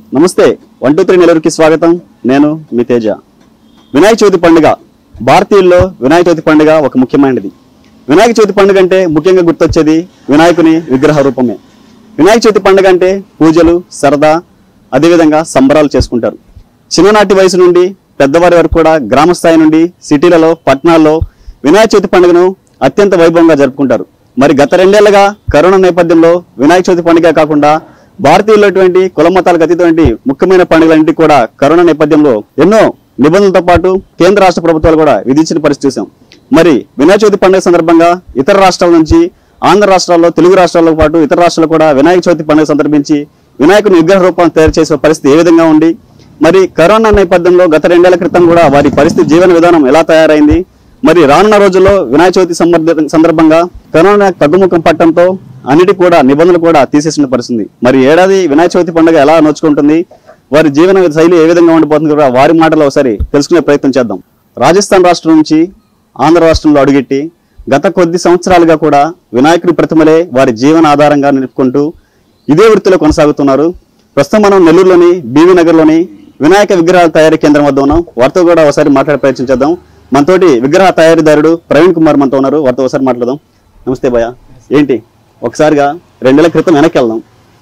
నమస్తే one two three నెలూరుకి స్వాగతం నేను మీ తేజ వినాయక చవితి పండుగ భారతీయుల్లో వినాయక చవితి పండుగ ఒక ముఖ్యమైనది వినాయక చవితి పండుగ అంటే ముఖ్యంగా గుర్తొచ్చేది వినాయకుని విగ్రహ రూపమే వినాయక చవితి పండుగ అంటే పూజలు సరదా అదేవిధంగా సంబరాలు చేసుకుంటారు చిన్ననాటి వయసు నుండి పెద్దవారి వరకు కూడా గ్రామ స్థాయి నుండి సిటీలలో పట్టణాల్లో వినాయక చవితి పండుగను అత్యంత వైభవంగా జరుపుకుంటారు మరి గత రెండేళ్లుగా కరోనా నేపథ్యంలో వినాయక చవితి పండుగ కాకుండా భారతీయులటువంటి కుల మతాలకు అతీతమైన ముఖ్యమైన పండుగలన్నింటి కూడా కరోనా నేపథ్యంలో ఎన్నో నిబంధనలతో పాటు కేంద్ర రాష్ట్ర ప్రభుత్వాలు కూడా విధించిన పరిస్థితి చూసాం మరి వినాయక చవితి పండుగ సందర్భంగా ఇతర రాష్ట్రాల నుంచి ఆంధ్ర రాష్ట్రాల్లో తెలుగు రాష్ట్రాలతో పాటు ఇతర రాష్ట్రాలు కూడా వినాయక చవితి పండుగ సందర్భించి వినాయకుని విగ్రహ రూపాన్ని తయారు చేసే పరిస్థితి ఏ విధంగా ఉంది మరి కరోనా నేపథ్యంలో గత రెండేళ్ల క్రితం కూడా వారి పరిస్థితి జీవన విధానం ఎలా తయారైంది మరి రానున్న రోజుల్లో వినాయక చవితి సందర్భ- సందర్భంగా కరోనా తగ్గుముఖం పట్టడంతో అన్నిటి కూడా నిబంధనలు కూడా తీసేసిన పరిస్థితి మరి ఏడాది వినాయక చవితి పండుగ ఎలా నోచుకుంటుంది వారి జీవన శైలి ఏ విధంగా ఉండిపోతుంది కూడా వారి మాటలో ఒకసారి తెలుసుకునే ప్రయత్నం చేద్దాం రాజస్థాన్ రాష్ట్రం నుంచి ఆంధ్ర రాష్ట్రంలో అడుగెట్టి గత కొద్ది సంవత్సరాలుగా కూడా వినాయకుడి ప్రతిమలే వారి జీవన ఆధారంగా నిలుపుకుంటూ ఇదే వృత్తిలో కొనసాగుతున్నారు ప్రస్తుతం మనం నెల్లూరులోని బీవీ నగర్లోని వినాయక విగ్రహాల తయారీ కేంద్రం వద్ద ఉన్నాం వారితో కూడా ఒకసారి మాట్లాడే ప్రయత్నం చేద్దాం మనతోటి విగ్రహ తయారీదారుడు ప్రవీణ్ కుమార్ మనతో ఉన్నారు వారితో ఒకసారి మాట్లాడదాం నమస్తే భయ ఏంటి ఒకసారిగా రెండేళ్ల క్రితం వెనక్కి వెళ్దాం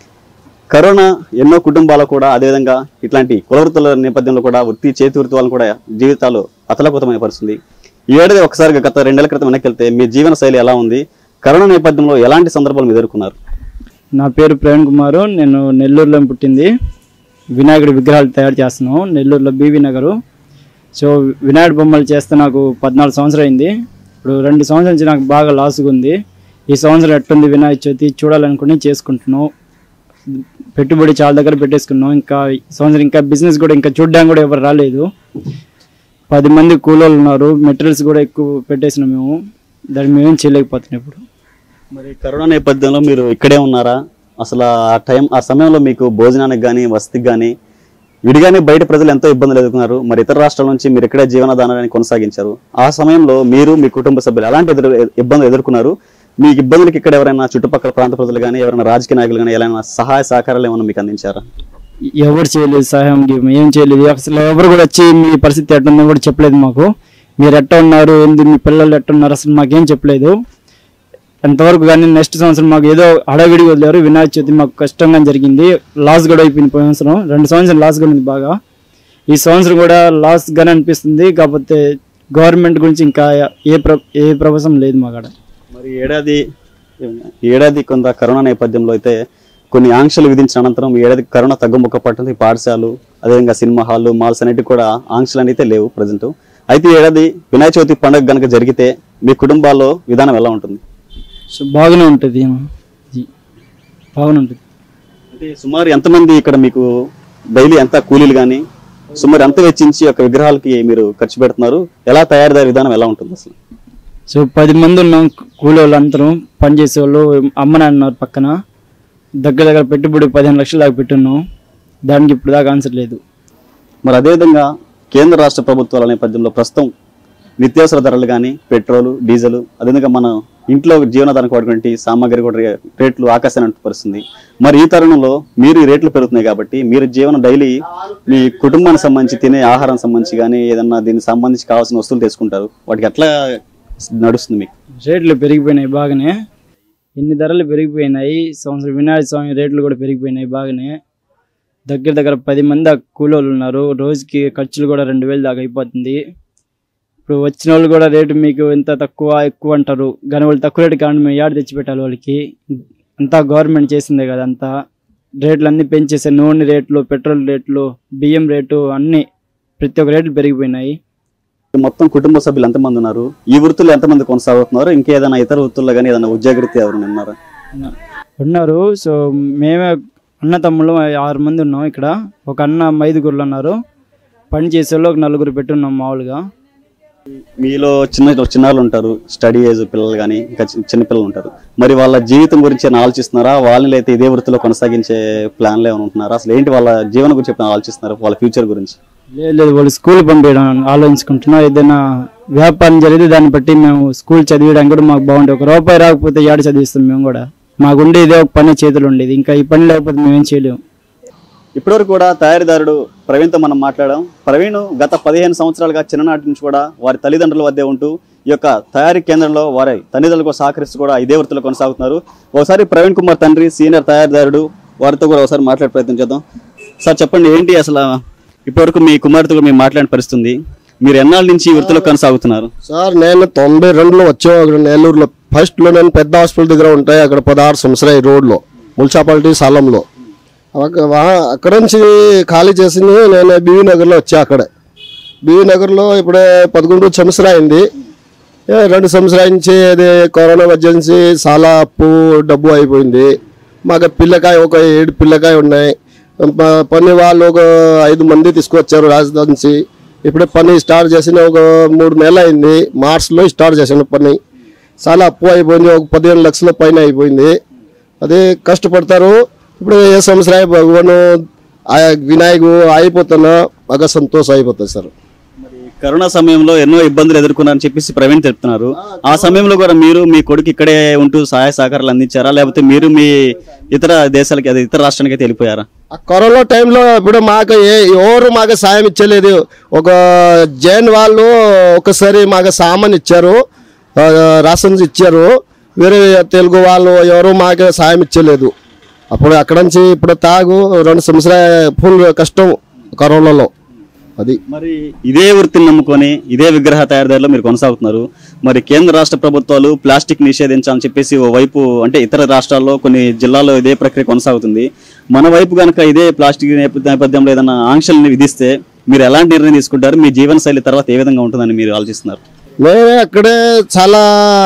కరోనా ఎన్నో కుటుంబాలు కూడా అదేవిధంగా ఇట్లాంటి కుల వృత్తుల నేపథ్యంలో కూడా వృత్తి చేతి వృత్తి వాళ్ళని కూడా జీవితాలు అతలకుతమైన పరిస్థితుంది ఈ ఏడాది ఒకసారిగా గత రెండేళ్ల క్రితం వెనక్కి వెళ్తే మీ జీవన శైలి ఎలా ఉంది కరోనా నేపథ్యంలో ఎలాంటి సందర్భాలు మీరు ఎదుర్కొన్నారు నా పేరు ప్రవీణ్ కుమారు నేను నెల్లూరులో పుట్టింది వినాయకుడి విగ్రహాలు తయారు చేస్తున్నాను నెల్లూరులో బీవీ నగరు సో వినాయకుడి బొమ్మలు చేస్తే నాకు పద్నాలుగు సంవత్సరం అయింది ఇప్పుడు రెండు సంవత్సరాల నుంచి నాకు బాగా లాస్గా ఉంది ఈ సంవత్సరం ఎట్టుంది వినాయక చవితి చూడాలనుకుని చేసుకుంటున్నాం పెట్టుబడి చాలా దగ్గర పెట్టేసుకున్నాం ఇంకా ఈ సంవత్సరం ఇంకా బిజినెస్ కూడా ఇంకా చూడడానికి కూడా ఎవరు రాలేదు పది మంది కూలోళ్ళు ఉన్నారు మెటీరియల్స్ కూడా ఎక్కువ పెట్టేసినాం మేము దాన్ని మేమేం చేయలేకపోతున్నాం ఇప్పుడు మరి కరోనా నేపథ్యంలో మీరు ఇక్కడే ఉన్నారా అసలు ఆ టైం ఆ సమయంలో మీకు భోజనానికి కానీ వసతికి కానీ విడిగానే బయట ప్రజలు ఎంతో ఇబ్బందులు ఎదుర్కొన్నారు మరి ఇతర రాష్ట్రాల నుంచి మీరు ఇక్కడే జీవనాధారాన్ని కొనసాగించారు ఆ సమయంలో మీరు మీ కుటుంబ సభ్యులు ఎలాంటి ఎదురు ఇబ్బందులు ఎదుర్కొన్నారు మీ ఇబ్బందులకి ఇక్కడ ఎవరైనా చుట్టుపక్కల ప్రాంత ప్రజలు కానీ ఎవరైనా రాజకీయ నాయకులు కానీ ఎలా సహాయ సహకారాలు ఏమైనా మీకు అందించారా ఎవరు చేయలేదు సహాయం గివ్వం, ఏం చేయలేదు అసలు ఎవరు కూడా వచ్చి మీ పరిస్థితి ఎట్టుందో కూడా చెప్పలేదు మాకు మీరు ఎట్ట ఉన్నారు ఏంది మీ పిల్లలు ఎట్ట ఉన్నారు అసలు మాకేం చెప్పలేదు ఎంతవరకు కానీ నెక్స్ట్ సంవత్సరం మాకు ఏదో అడవిడి వదిలేరు వినాయక చవితి మాకు కష్టంగా జరిగింది లాస్ కూడా అయిపోయింది పోయిన సంవత్సరం రెండు సంవత్సరం లాస్ కూడా ఉంది బాగా ఈ సంవత్సరం కూడా లాస్ గానే అనిపిస్తుంది కాకపోతే గవర్నమెంట్ గురించి ఇంకా ఏ ప్ర ఏ ప్రభుత్వం లేదు మాకాడ మరి ఈ ఏడాది ఈ ఏడాది కొంత కరోనా నేపథ్యంలో అయితే కొన్ని ఆంక్షలు విధించిన అనంతరం ఈ ఏడాది కరోనా తగ్గుముఖ పట్టింది పాఠశాలలు అదేవిధంగా సినిమా హాళ్ళు మాల్స్ అనేటివి కూడా ఆంక్షలు అయితే లేవు ప్రజెంట్ అయితే ఈ ఏడాది వినాయక చవితి పండుగ కనుక జరిగితే మీ కుటుంబాల్లో విధానం ఎలా ఉంటుంది సో బాగానే ఉంటుంది ఇది బాగానే ఉంటుంది అంటే సుమారు ఎంతమంది ఇక్కడ మీకు డైలీ ఎంత కూలీలు కానీ సుమారు ఎంత వెచ్చించి ఒక విగ్రహాలకి మీరు ఖర్చు పెడుతున్నారు ఎలా తయారుదారి విధానం ఎలా ఉంటుంది అసలు సో పది మంది ఉన్నాం కూలి వాళ్ళు అందరం పనిచేసే వాళ్ళు అమ్మ నాన్న ఉన్నారు పక్కన దగ్గర దగ్గర పెట్టుబడి పదిహేను లక్షల దాకా పెట్టున్నాం దానికి ఇప్పుడు దాకా ఆన్సర్ లేదు మరి అదేవిధంగా కేంద్ర రాష్ట్ర ప్రభుత్వాల నేపథ్యంలో ప్రస్తుతం నిత్యావసర ధరలు కానీ పెట్రోల్ డీజిల్ అదేవిధంగా మన ఇంట్లో జీవనాధారం వాడుకునే సామాగ్రి కూడా రే- రేట్లు ఆకాశాన్ని పరుస్తుంది మరి ఈ తరుణంలో మీరు ఈ రేట్లు పెరుగుతున్నాయి కాబట్టి మీరు జీవనం డైలీ మీ కుటుంబానికి సంబంధించి తినే ఆహారం సంబంధించి కానీ ఏదన్నా దీనికి సంబంధించి కావాల్సిన వస్తువులు తెచ్చుకుంటారు వాటికి ఎట్లా నడుస్తుంది మీకు రేట్లు పెరిగిపోయినాయి బాగానే ఎన్ని ధరలు పెరిగిపోయినాయి సంవత్సరం వినాయక స్వామి రేట్లు కూడా పెరిగిపోయినాయి బాగానే దగ్గర దగ్గర పది మంది ఆ కూలోళ్ళు ఉన్నారు రోజుకి ఖర్చులు కూడా రెండు వేలు దాకా అయిపోతుంది ఇప్పుడు వచ్చిన వాళ్ళు కూడా రేటు మీకు ఎంత తక్కువ ఎక్కువ అంటారు కానీ వాళ్ళు తక్కువ రేటు కానీ మేము ఏడు తెచ్చి పెట్టాలి వాళ్ళకి అంతా గవర్నమెంట్ చేసిందే కదా అంతా రేట్లు అన్నీ పెంచేసే నూనె రేట్లు పెట్రోల్ రేట్లు బియ్యం రేటు అన్నీ ప్రతి ఒక్క రేట్లు పెరిగిపోయినాయి మొత్తం కుటుంబ సభ్యులు ఎంతమంది ఉన్నారు ఈ వృత్తులు ఎంతమంది కొనసాగుతున్నారు ఇంకేదైనా ఇతర వృత్తుల్లో కానీ ఏదైనా ఉద్యోగరీత్యా ఎవరైనా ఉన్నారా ఉన్నారు సో మేమే అన్న తమ్ముళ్ళు ఆరు మంది ఉన్నాం ఇక్కడ ఒక అన్న ఐదుగురులు ఉన్నారు పని చేసేవాళ్ళు ఒక నలుగురు పెట్టున్నాం మామూలుగా మీలో చిన్న చిన్నాళ్ళు ఉంటారు స్టడీ ఏజ్ పిల్లలు కానీ ఇంకా చి- చిన్న పిల్లలు ఉంటారు మరి వాళ్ళ జీవితం గురించి ఏమైనా ఆలోచిస్తున్నారా వాళ్ళని అయితే ఇదే వృత్తిలో కొనసాగించే ప్లాన్లు ఏమైనా ఉంటున్నారా అసలు ఏంటి వాళ్ళ జీవనం గురించి ఎప్పుడైనా ఆలోచిస్తున్నారా వాళ్ళ ఫ్యూచర్ గురించి లేదు లేదు వాళ్ళు స్కూల్ పంపించడం ఆలోచించుకుంటున్నాం ఏదైనా వ్యాపారం జరిగితే దాన్ని బట్టి మేము స్కూల్ చదివడానికి కూడా మాకు బాగుంటుంది ఒక రూపాయి రాకపోతే ఏడ చదివిస్తాం మేము కూడా మాకుండే ఇదే ఒక పని చేతులు ఉండేది ఇంకా ఈ పని లేకపోతే మేమేం చేయలేము ఇప్పటివరకు కూడా తయారీదారుడు ప్రవీణ్తో మనం మాట్లాడాం ప్రవీణ్ గత పదిహేను సంవత్సరాలుగా చిన్ననాటి నుంచి కూడా వారి తల్లిదండ్రుల వద్దే ఉంటూ ఈ యొక్క తయారీ కేంద్రంలో వారి తల్లిదండ్రులకు సహకరిస్తూ కూడా ఇదే వృత్తిలో కొనసాగుతున్నారు ఒకసారి ప్రవీణ్ కుమార్ తండ్రి సీనియర్ తయారీదారుడు వారితో కూడా ఒకసారి మాట్లాడే ప్రయత్నం చేద్దాం సార్ చెప్పండి ఏంటి అసలు ఇప్పటివరకు మీ కుమార్తెతో మేము మాట్లాడిన పరిస్థితి ఉంది మీరు ఎన్నాళ్ళ నుంచి ఈ వృత్తిలో కొనసాగుతున్నారు సార్ నేను తొంభై రెండులో వచ్చాను అక్కడ నెల్లూరులో ఫస్ట్లో నేను పెద్ద హాస్పిటల్ దగ్గర ఉంటాయి అక్కడ పదహారు సంవత్సరాలు ఈ రోడ్లో మున్సిపాలిటీ స్థలంలో అక్క- వా- అక్కడ నుంచి ఖాళీ చేసింది నేను బీవీ నగర్లో వచ్చా అక్కడే బీవీ నగర్లో ఇప్పుడే పదకొండు సంవత్సరం అయింది ఏ, రెండు సంవత్సరాల నుంచి అది కరోనా ఎమర్జెన్సీ చాలా అప్పు డబ్బు అయిపోయింది మాకు పిల్లకాయ ఒక ఏడు పిల్లకాయ ఉన్నాయి ప- పని వాళ్ళు ఒక ఐదు మంది తీసుకొచ్చారు రాజధాని నుంచి ఇప్పుడే పని స్టార్ట్ చేసిన ఒక మూడు నెలలు అయింది మార్చ్లో స్టార్ట్ చేసిన పని చాలా అప్పు అయిపోయింది ఒక పదిహేను లక్షల పైన అయిపోయింది అదే కష్టపడతారు ఇప్పుడు ఏ సంవత్సరం భగవాను ఆ వినాయకు అయిపోతున్నా బాగా సంతోషం అయిపోతుంది సార్ మరి కరోనా సమయంలో ఎన్నో ఇబ్బందులు ఎదుర్కొన్నారని చెప్పేసి ప్రవీణ్ చెప్తున్నారు ఆ సమయంలో కూడా మీరు మీ కొడుకు ఇక్కడే ఉంటూ సహాయ సహకారాలు అందించారా లేకపోతే మీరు మీ ఇతర దేశాలకి అదే ఇతర రాష్ట్రానికి అయితే వెళ్ళిపోయారా ఆ కరోనా టైంలో ఇప్పుడు మాకు ఏ ఎవరు మాకు సాయం ఇచ్చలేదు ఒక జైన్ వాళ్ళు ఒకసారి మాకు సామాన్ ఇచ్చారు ఆ, రాషన్స్ ఇచ్చారు వేరే తెలుగు వాళ్ళు ఎవరు మాకు సాయం ఇచ్చలేదు అప్పుడు అక్కడ నుంచి ఇప్పుడు తాగు రెండు సంవత్సరాలు ఫుల్ కష్టం కరోనాలో అది మరి ఇదే వృత్తిని నమ్ముకొని ఇదే విగ్రహ తయారీదారిలో మీరు కొనసాగుతున్నారు మరి కేంద్ర రాష్ట్ర ప్రభుత్వాలు ప్లాస్టిక్ నిషేధించాలని చెప్పేసి ఓ వైపు అంటే ఇతర రాష్ట్రాల్లో కొన్ని జిల్లాల్లో ఇదే ప్రక్రియ కొనసాగుతుంది మన వైపు కనుక ఇదే ప్లాస్టిక్ నేప- నేపథ్యంలో ఏదైనా ఆంక్షల్ని విధిస్తే మీరు ఎలాంటి నిర్ణయం తీసుకుంటారు మీ జీవన శైలి తర్వాత ఏ విధంగా ఉంటుందని మీరు ఆలోచిస్తున్నారు నేను అక్కడే చాలా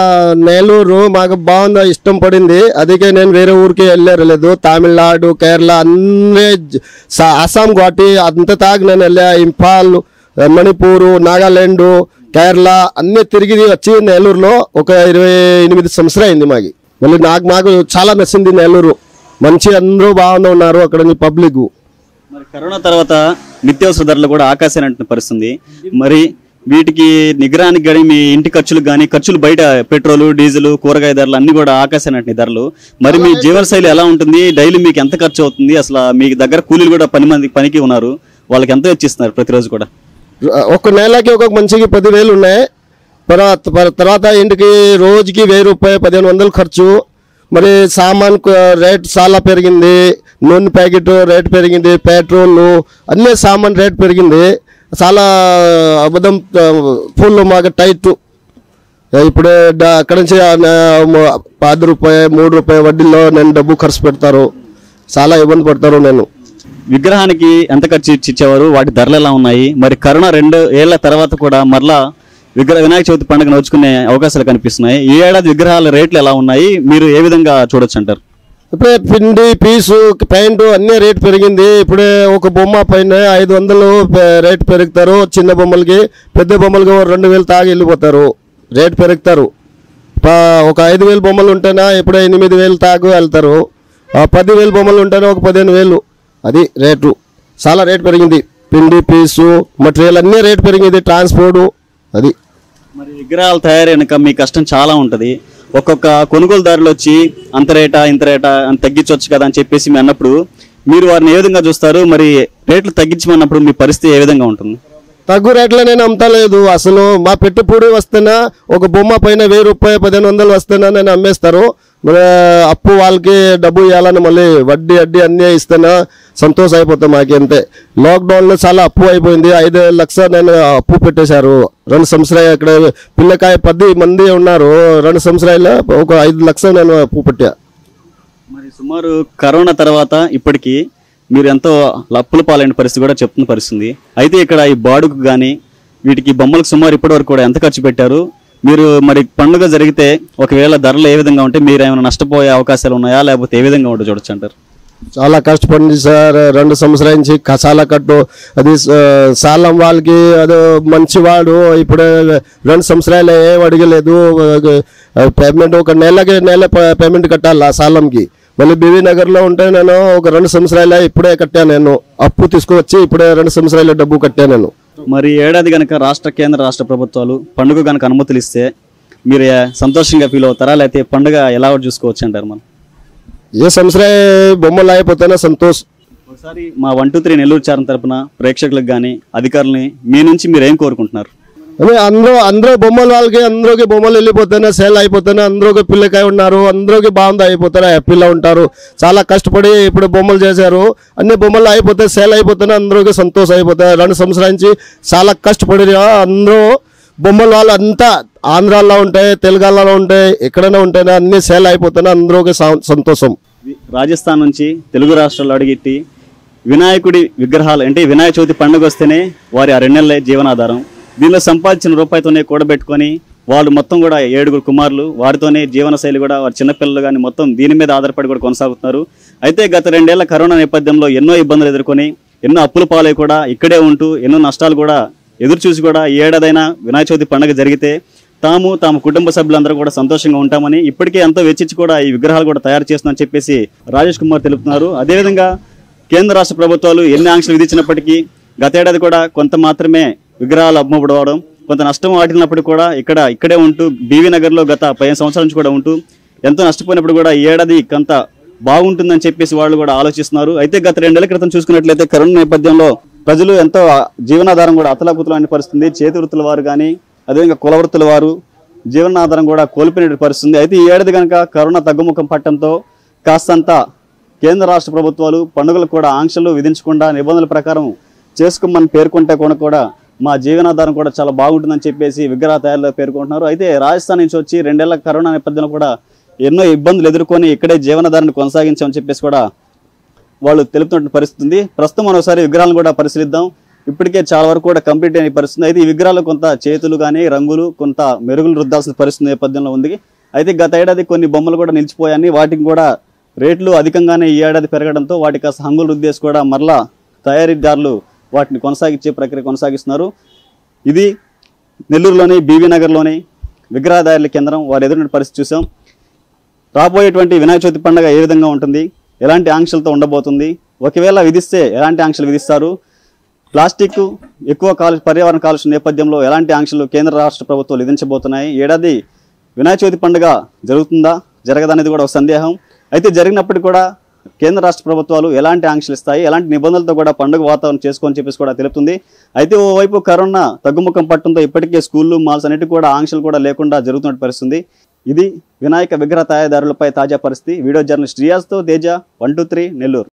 నెల్లూరు మాకు బాగుంది ఇష్టం పడింది అందుకే నేను వేరే ఊరికి వెళ్ళలేదు తమిళనాడు కేరళ అన్ని జ- సా- అస్సాం గువాహటి అంత తాగి నేను వెళ్ళా ఇంఫాల్ మణిపూరు నాగాలాండ్ కేరళ అన్ని తిరిగి వచ్చి నెల్లూరులో ఒక ఇరవై ఎనిమిది సంవత్సరం అయింది మాకి మళ్ళీ నాకు మాకు చాలా నచ్చింది నెల్లూరు మంచి అందరూ బాగుంది ఉన్నారు అక్కడ పబ్లిక్ మరి కరోనా తర్వాత నిత్యావసర ధరలు కూడా ఆకాశాన్ని పరిస్థితుంది మరి వీటికి నిగ్రహానికి కానీ మీ ఇంటి ఖర్చులకు కానీ ఖర్చులు బయట పెట్రోల్ డీజిల్ కూరగాయ ధరలు అన్ని కూడా ఆకాశాన్ని ధరలు మరి మీ జీవన శైలి ఎలా ఉంటుంది డైలీ మీకు ఎంత ఖర్చు అవుతుంది అసలు మీకు దగ్గర కూలీలు కూడా పని మంది పనికి ఉన్నారు వాళ్ళకి ఎంత ఇచ్చిస్తున్నారు ప్రతిరోజు కూడా ఒక నెలకి ఒక మనిషికి పదివేలు ఉన్నాయి తర్వాత ప- తర్వాత ఇంటికి రోజుకి వెయ్యి రూపాయలు పదిహేను వందలు ఖర్చు మరి సామాన్ కు- రేట్ చాలా పెరిగింది నూనె ప్యాకెట్ రేట్ పెరిగింది పెట్రోల్ అన్ని సామాన్ రేట్ పెరిగింది చాలా అబద్ధం ఫుల్ మాకు టైట్ ఇప్పుడు డ- అక్కడ నుంచి ఆ న- మ- పది రూపాయ మూడు రూపాయ వడ్డీలో నేను డబ్బు ఖర్చు పెడతారు చాలా ఇబ్బంది పడతారు నేను విగ్రహానికి ఎంత ఖర్చు ఇచ్చి ఇచ్చేవారు వాటి ధరలు ఎలా ఉన్నాయి మరి కరోనా రెండు ఏళ్ల తర్వాత కూడా మరలా విగ్రహ వినాయక చవితి పండుగ నడుచుకునే అవకాశాలు కనిపిస్తున్నాయి ఈ ఏడాది విగ్రహాల రేట్లు ఎలా ఉన్నాయి మీరు ఏ విధంగా చూడొచ్చు అంటారు ఇప్పుడే పిండి పీసు పెయింట్ అన్ని రేట్ పెరిగింది ఇప్పుడే ఒక బొమ్మ పైన ఐదు వందలు పె- రేట్ పెరుగుతారు చిన్న బొమ్మలకి పెద్ద బొమ్మలకి ఓ రెండు వేలు తాగి వెళ్ళిపోతారు రేట్ పెరుగుతారు ప- ఒక ఐదు వేలు బొమ్మలు ఉంటేనా ఇప్పుడే ఎనిమిది వేలు తాగు వెళ్తారు ఆ పది వేలు బొమ్మలు ఉంటేనే ఒక పదిహేను వేలు అది రేటు చాలా రేట్ పెరిగింది పిండి పీసు మటీరియల్ అన్నీ రేట్ పెరిగింది ట్రాన్స్పోర్ట్ అది మరి విగ్రహాలు తయారైనాక మీ కష్టం చాలా ఉంటది ఒక్కొక్క కొనుగోలుదారులు వచ్చి అంత రేటా ఇంత రేటా అని తగ్గించవచ్చు కదా అని చెప్పేసి మీ అన్నప్పుడు మీరు వారిని ఏ విధంగా చూస్తారు మరి రేట్లు తగ్గించమన్నప్పుడు మీ పరిస్థితి ఏ విధంగా ఉంటుంది తగ్గు రేట్లో నేను అమ్మతలేదు అసలు మా పెట్టుబడి వస్తేనా ఒక బొమ్మ పైన వెయ్యి రూపాయలు పదిహేను వందలు వస్తేనా నేను అమ్మేస్తారు మరి అప్పు వాళ్ళకి డబ్బు ఇవ్వాలని మళ్ళీ వడ్డీ అడ్డీ అన్నీ ఇస్తేనా సంతోషం అయిపోతాం మాకు అంతే లాక్డౌన్లో చాలా అప్పు అయిపోయింది ఐదు లక్షలు నేను అప్పు పెట్టేశారు రెండు సంవత్సరాలు ఇక్కడ పిల్లకాయ పది మంది ఉన్నారు రెండు సంవత్సరాలు ఒక ఐదు లక్షలు నేను అప్పు పెట్టా మరి సుమారు కరోనా తర్వాత ఇప్పటికి మీరు ఎంతో లప్పుల పాలైన పరిస్థితి కూడా చెప్తున్న పరిస్థితి అయితే ఇక్కడ ఈ బాడుకు కానీ వీటికి బొమ్మలకు సుమారు ఇప్పటి వరకు కూడా ఎంత ఖర్చు పెట్టారు మీరు మరి పండుగ జరిగితే ఒకవేళ ధరలు ఏ విధంగా ఉంటే మీరు ఏమైనా నష్టపోయే అవకాశాలు ఉన్నాయా లేకపోతే ఏ విధంగా ఉంటో చూడొచ్చు అంటారు చాలా కష్టపడింది సార్ రెండు సంవత్సరాల నుంచి కసాల కట్టు అది ఆ, సాలం వాళ్ళకి అది మంచివాడు ఇప్పుడు రెండు సంవత్సరాలు ఏం అడగలేదు పేమెంట్ ఒక నెలకి నెల ప- పేమెంట్ కట్టాలి ఆ సాలంకి మళ్ళీ బీవీ నగర్లో ఉంటే నేను ఒక రెండు సంవత్సరాలు ఇప్పుడే కట్టాను నేను అప్పు తీసుకువచ్చి ఇప్పుడే రెండు సంవత్సరాలు డబ్బు కట్టాను నేను మరి ఏడాది గనక రాష్ట్ర కేంద్ర రాష్ట్ర ప్రభుత్వాలు పండుగ గనక అనుమతులు ఇస్తే మీరు సంతోషంగా ఫీల్ అవుతారా లేకపోతే పండుగ ఎలా చూసుకోవచ్చు అంటారు మనం ఏ సంవత్సరం బొమ్మలు అయిపోతేనే సంతోష్ ఒకసారి మా వన్ టూ త్రీ నెల్లూరు చారం తరపున ప్రేక్షకులకు కానీ అధికారులని మీ నుంచి మీరు ఏం కోరుకుంటున్నారు అదే అందరూ అందరూ బొమ్మల వాళ్ళకి అందరికి బొమ్మలు వెళ్ళిపోతేనే సేల్ అయిపోతేనే అందరికి పిల్లకాయ ఉన్నారు అందరికి బాగుంది అయిపోతారు హ్యాపీలో ఉంటారు చాలా కష్టపడి ఇప్పుడు బొమ్మలు చేశారు అన్ని బొమ్మలు అయిపోతే సేల్ అయిపోతేనే అందరికి సంతోషం అయిపోతాయి రెండు సంవత్సరాల నుంచి చాలా కష్టపడి అందరూ బొమ్మల వాళ్ళు అంతా ఆంధ్రాలో ఉంటాయి తెలంగాణలో ఉంటాయి ఎక్కడైనా ఉంటాయి అన్ని సేల్ అయిపోతేనే అందరికి సం- సంతోషం వి- రాజస్థాన్ నుంచి తెలుగు రాష్ట్రాల్లో అడిగిట్టి వినాయకుడి విగ్రహాలు అంటే వినాయక చవితి పండుగ వస్తేనే వారి ఆ రెండు నెలలే జీవనాధారం దీనిలో సంపాదించిన రూపాయితోనే కూడబెట్టుకొని వాళ్ళు మొత్తం కూడా ఏడుగురు కుమారులు వారితోనే జీవనశైలి కూడా వారి చిన్నపిల్లలు కానీ మొత్తం దీని మీద ఆధారపడి కూడా కొనసాగుతున్నారు అయితే గత రెండేళ్ల కరోనా నేపథ్యంలో ఎన్నో ఇబ్బందులు ఎదుర్కొని ఎన్నో అప్పుల పాలై కూడా ఇక్కడే ఉంటూ ఎన్నో నష్టాలు కూడా ఎదురు చూసి కూడా ఈ ఏడాదైనా వినాయక చవితి పండుగ జరిగితే తాము తాము కుటుంబ సభ్యులందరూ కూడా సంతోషంగా ఉంటామని ఇప్పటికే ఎంతో వెచ్చించి కూడా ఈ విగ్రహాలు కూడా తయారు చేస్తుందని చెప్పేసి రాజేష్ కుమార్ తెలుపుతున్నారు అదేవిధంగా కేంద్ర రాష్ట్ర ప్రభుత్వాలు ఎన్ని ఆంక్షలు విధించినప్పటికీ గతేడాది కూడా కొంత మాత్రమే విగ్రహాలు అమ్మబడవడం కొంత నష్టం వాటిల్లినప్పుడు కూడా ఇక్కడ ఇక్కడే ఉంటూ బీవీ నగర్లో గత పదిహేను సంవత్సరాల నుంచి కూడా ఉంటూ ఎంతో నష్టపోయినప్పుడు కూడా ఈ ఏడాది కొంత బాగుంటుందని చెప్పేసి వాళ్ళు కూడా ఆలోచిస్తున్నారు అయితే గత రెండేళ్ల క్రితం చూసుకున్నట్లయితే కరోనా నేపథ్యంలో ప్రజలు ఎంతో జీవనాధారం కూడా అతలాకుతలమైన పరిస్థితుంది చేతి వృత్తుల వారు కానీ అదేవిధంగా కుల వృత్తుల వారు జీవనాధారం కూడా కోల్పోయిన పరిస్థితుంది అయితే ఈ ఏడాది కనుక కరోనా తగ్గుముఖం పట్టడంతో కాస్తంత కేంద్ర రాష్ట్ర ప్రభుత్వాలు పండుగలకు కూడా ఆంక్షలు విధించకుండా నిబంధనల ప్రకారం చేసుకోమని పేర్కొంటే కూడా కూడా మా జీవనాధారం కూడా చాలా బాగుంటుందని చెప్పేసి విగ్రహ తయారీలో పేర్కొంటున్నారు అయితే రాజస్థాన్ నుంచి వచ్చి రెండేళ్ల కరోనా నేపథ్యంలో కూడా ఎన్నో ఇబ్బందులు ఎదుర్కొని ఇక్కడే జీవనాధారాన్ని కొనసాగించామని చెప్పేసి కూడా వాళ్ళు తెలుపుతున్న పరిస్థితి ఉంది ప్రస్తుతం మనం ఒకసారి విగ్రహాలను కూడా పరిశీలిద్దాం ఇప్పటికే చాలా వరకు కూడా కంప్లీట్ అయిన పరిస్థితి అయితే ఈ విగ్రహాలు కొంత చేతులు కానీ రంగులు కొంత మెరుగులు రుద్దాల్సిన పరిస్థితి నేపథ్యంలో ఉంది అయితే గత ఏడాది కొన్ని బొమ్మలు కూడా నిలిచిపోయాయని వాటికి కూడా రేట్లు అధికంగానే ఈ ఏడాది పెరగడంతో వాటికి కాస్త హంగులు రుద్దేసి కూడా మరలా తయారీదారులు వాటిని కొనసాగించే ప్రక్రియ కొనసాగిస్తున్నారు ఇది నెల్లూరులోని బీవీ నగర్లోని విగ్రహ తయారీల కేంద్రం వారు ఎదురైన పరిస్థితి చూసాం రాబోయేటువంటి వినాయక చవితి పండుగ ఏ విధంగా ఉంటుంది ఎలాంటి ఆంక్షలతో ఉండబోతుంది ఒకవేళ విధిస్తే ఎలాంటి ఆంక్షలు విధిస్తారు ప్లాస్టిక్ ఎక్కువ కాలు పర్యావరణ కాలుష్య నేపథ్యంలో ఎలాంటి ఆంక్షలు కేంద్ర రాష్ట్ర ప్రభుత్వాలు విధించబోతున్నాయి ఏడాది వినాయక చవితి పండుగ జరుగుతుందా జరగదనేది కూడా ఒక సందేహం అయితే జరిగినప్పటికీ కూడా కేంద్ర రాష్ట్ర ప్రభుత్వాలు ఎలాంటి ఆంక్షలు ఇస్తాయి ఎలాంటి నిబంధనలతో కూడా పండుగ వాతావరణం చేసుకొని చెప్పేసి కూడా తెలుపుతుంది అయితే ఓవైపు కరోనా తగ్గుముఖం పట్టడంతో ఇప్పటికే స్కూళ్ళు మాల్స్ అన్నిటికీ కూడా ఆంక్షలు కూడా లేకుండా జరుగుతున్న పరిస్థితుంది ఇది వినాయక విగ్రహ తయారీదారులపై తాజా పరిస్థితి వీడియో జర్నలిస్ట్ రియాజ్తో Teja one two three Nellore